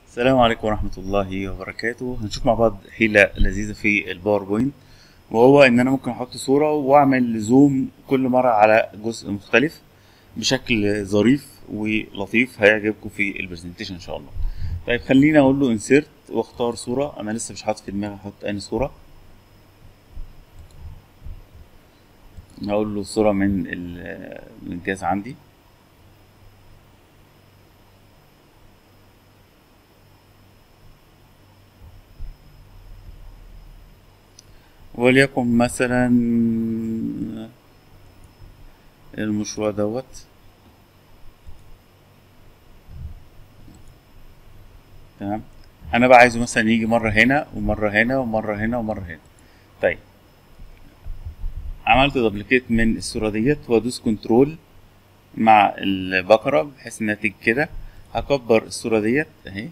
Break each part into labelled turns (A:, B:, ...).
A: السلام عليكم ورحمة الله وبركاته هنشوف مع بعض حيلة لذيذة في الباوربوينت وهو ان انا ممكن احط صورة واعمل زوم كل مرة على جزء مختلف بشكل ظريف ولطيف هيعجبكم في البرزنتيشن ان شاء الله طيب خليني اقول له انسيرت واختار صورة انا لسه مش حاطط في دماغي احط اني صورة هقول له صورة من ال- من الجهاز عندي وليكن مثلا المشروع دوت تمام انا بقى عايزه مثلا يجي مرة هنا ومرة هنا ومرة هنا ومرة هنا طيب عملت دبليكيت من الصورة ديت وادوس كنترول مع البقرة بحيث انها تيجي كده هكبر الصورة ديت اهي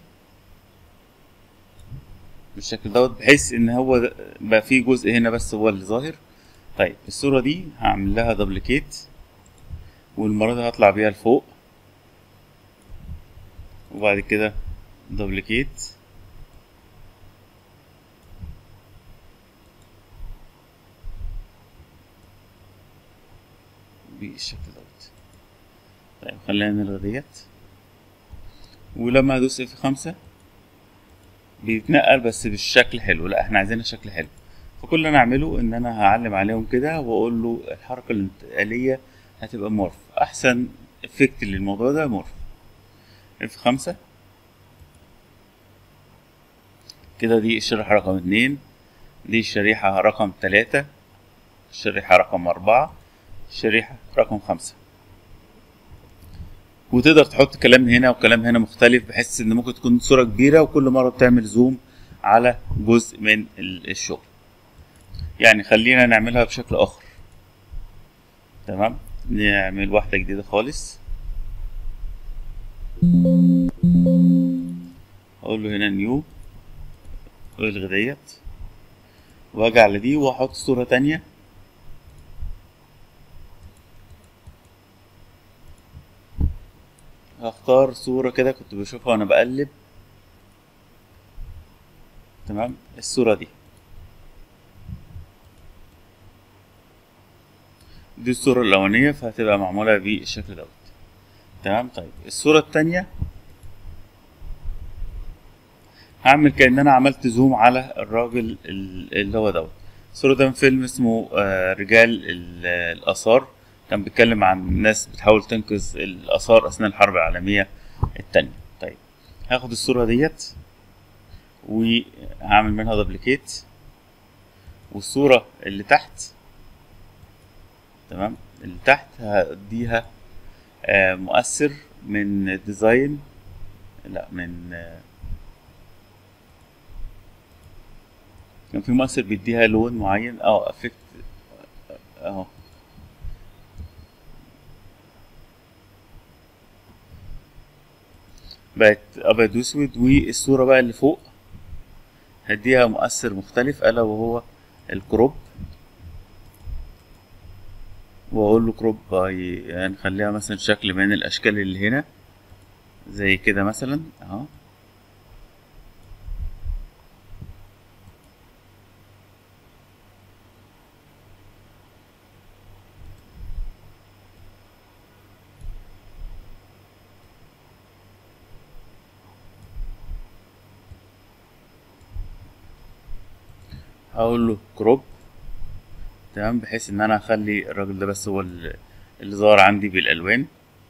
A: بالشكل دوت بحيث ان هو ده- بقى في جزء هنا بس هو اللي ظاهر طيب الصورة دي هعمل لها دبليكيت والمرة دي هطلع بيها لفوق وبعد كده دبليكيت بالشكل دوت طيب خلينا نلغي ديت ولما ادوس اف خمسة بيتنقل بس بالشكل حلو لا احنا عايزين شكل حلو فكل اللي انا اعمله ان انا هعلم عليهم كده واقول له الحركه الانتقاليه هتبقى مورف احسن افكت للموضوع ده مورف اف خمسة كده دي الشريحة رقم اتنين دي الشريحة رقم تلاتة الشريحة رقم أربعة الشريحة رقم خمسة وتقدر تحط كلام هنا وكلام هنا مختلف بحيث ان ممكن تكون صورة كبيرة وكل مرة بتعمل زوم على جزء من ال- الشغل يعني خلينا نعملها بشكل اخر تمام نعمل واحدة جديدة خالص اقول له هنا نيو والغي ديت واجي على دي واحط صورة تانية هختار صورة كده كنت بشوفها وانا بقلب تمام الصورة دي دي الصورة الأولانية فهتبقى معمولة بالشكل دوت تمام طيب الصورة التانية هعمل كأن أنا عملت زوم على الراجل ال- اللي هو دوت الصورة ده من فيلم اسمه آه، رجال ال- الآثار كان بيتكلم عن ناس بتحاول تنقذ الآثار أثناء الحرب العالمية التانية طيب هاخد الصورة ديت وهعمل منها دبليكيت والصورة اللي تحت تمام اللي تحت هديها آه، مؤثر من ديزاين لا من آه، كان في مؤثر بيديها لون معين اه افكت اهو بقت ابيض واسود والصورة بقى اللي فوق هديها مؤثر مختلف الا وهو الكروب واقول له كروب يعني نخليها مثلا شكل من الاشكال اللي هنا زي كده مثلا اهو هقول له كروب تمام بحيث ان انا اخلي الراجل ده بس هو ال- اللي ظاهر عندي بالالوان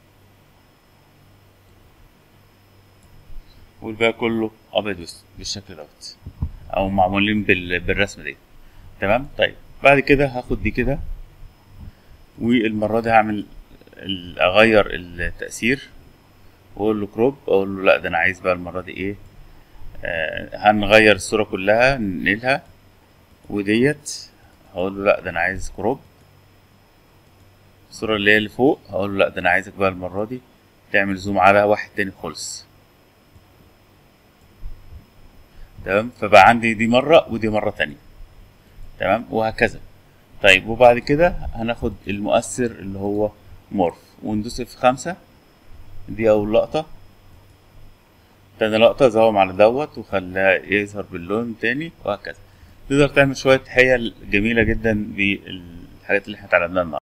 A: والباقي كله ابيض واسود بالشكل دوت او معمولين بال... بالرسم دي تمام طيب بعد كده هاخد دي كده والمره دي هعمل ال- اغير التاثير واقول له كروب اقول له لا ده انا عايز بقى المره دي ايه آه هنغير الصوره كلها ننقلها وديت هقول له لا ده انا عايز كروب الصورة اللي هي اللي فوق هقول له لا ده انا عايزك بقى المرة دي تعمل زوم على واحد تاني خالص تمام فبقى عندي دي مرة ودي مرة تانية تمام وهكذا طيب وبعد كده هناخد المؤثر اللي هو مورف وندوس في خمسة دي أول لقطة تاني لقطة زوم على دوت وخلاه يظهر باللون تاني وهكذا تقدر تعمل شوية حيل جميلة جدا بالحاجات اللي احنا اتعلمناها النهاردة